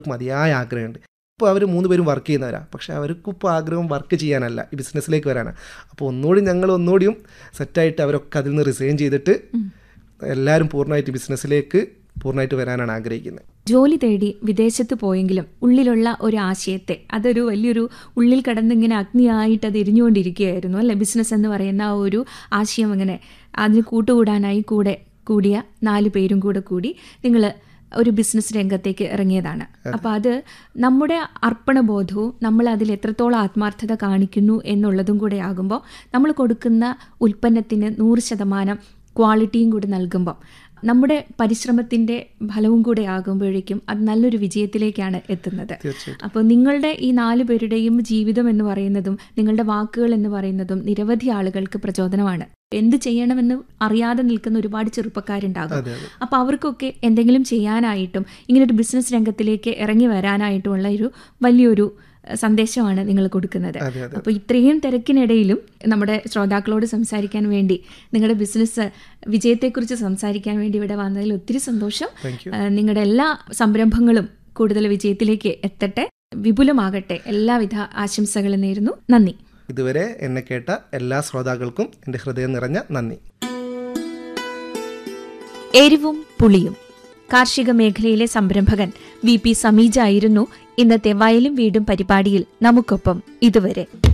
മതിയായ ആഗ്രഹമുണ്ട് ഇപ്പോൾ അവർ മൂന്ന് പേരും വർക്ക് ചെയ്യുന്നവരാണ് പക്ഷേ അവർക്കും ഇപ്പോൾ ആഗ്രഹം വർക്ക് ചെയ്യാനല്ല ഈ ബിസിനസ്സിലേക്ക് വരാനാണ് അപ്പോൾ ഒന്നുകൂടി ഞങ്ങൾ ഒന്നുകൂടിയും സെറ്റായിട്ട് അവരൊക്കെ അതിൽ നിന്ന് റിസൈൻ ചെയ്തിട്ട് എല്ലാവരും പൂർണ്ണമായിട്ട് ബിസിനസ്സിലേക്ക് പൂർണ്ണമായിട്ട് വരാനാണ് ആഗ്രഹിക്കുന്നത് ജോലി തേടി വിദേശത്ത് പോയെങ്കിലും ഉള്ളിലുള്ള ഒരു ആശയത്തെ അതൊരു വലിയൊരു ഉള്ളിൽ കടന്നിങ്ങനെ അഗ്നിയായിട്ട് അത് എരിഞ്ഞുകൊണ്ടിരിക്കുകയായിരുന്നു അല്ലെ ബിസിനസ് എന്ന് പറയുന്ന ആ ഒരു ആശയം അങ്ങനെ അതിന് കൂട്ടുകൂടാനായി കൂടെ കൂടിയ നാല് പേരും കൂടെ കൂടി നിങ്ങൾ ഒരു ബിസിനസ് രംഗത്തേക്ക് ഇറങ്ങിയതാണ് അപ്പോൾ അത് നമ്മുടെ അർപ്പണബോധവും നമ്മൾ അതിൽ എത്രത്തോളം ആത്മാർത്ഥത കാണിക്കുന്നു എന്നുള്ളതും കൂടെ ആകുമ്പോൾ നമ്മൾ കൊടുക്കുന്ന ഉൽപ്പന്നത്തിന് നൂറ് ശതമാനം ക്വാളിറ്റിയും കൂടി നൽകുമ്പോൾ നമ്മുടെ പരിശ്രമത്തിൻ്റെ ഫലവും കൂടെ ആകുമ്പോഴേക്കും അത് നല്ലൊരു വിജയത്തിലേക്കാണ് എത്തുന്നത് തീർച്ചയായിട്ടും അപ്പോൾ നിങ്ങളുടെ ഈ നാല് പേരുടെയും ജീവിതം എന്ന് പറയുന്നതും നിങ്ങളുടെ വാക്കുകൾ എന്ന് പറയുന്നതും നിരവധി ആളുകൾക്ക് പ്രചോദനമാണ് എന്ത് ചെയ്യണമെന്ന് അറിയാതെ നിൽക്കുന്ന ഒരുപാട് ചെറുപ്പക്കാരുണ്ടാകും അതെ അതെ അപ്പോൾ അവർക്കൊക്കെ എന്തെങ്കിലും ചെയ്യാനായിട്ടും ഇങ്ങനൊരു ബിസിനസ് രംഗത്തിലേക്ക് ഇറങ്ങി വരാനായിട്ടുമുള്ള ഒരു വലിയൊരു അഹ്, സന്ദേശമാണ് നിങ്ങൾ കൊടുക്കുന്നത് അതെ അതെ അപ്പോൾ ഇത്രയും തിരക്കിനിടയിലും നമ്മുടെ ശ്രോതാക്കളോട് സംസാരിക്കാൻ വേണ്ടി നിങ്ങളുടെ ബിസിനസ് വിജയത്തെക്കുറിച്ച് സംസാരിക്കാൻ വേണ്ടി ഇവിടെ വന്നതിൽ ഒത്തിരി സന്തോഷം താങ്ക് യു ആ, നിങ്ങളുടെ എല്ലാ സംരംഭങ്ങളും കൂടുതൽ വിജയത്തിലേക്ക് എത്തട്ടെ വിപുലമാകട്ടെ എല്ലാവിധ ആശംസകളും നേരുന്നു നന്ദി ഇതുവരെ എന്നെ കേട്ട എല്ലാ ശ്രോതാക്കൾക്കും എൻ്റെ ഹൃദയം നിറഞ്ഞ നന്ദി എരിവും പുളിയും കാർഷിക മേഖലയിലെ സംരംഭകൻ വി പി സമീജ ആയിരുന്നു ഇന്നത്തെ വയലും വീടും പരിപാടിയിൽ നമുക്കൊപ്പം ഇതുവരെ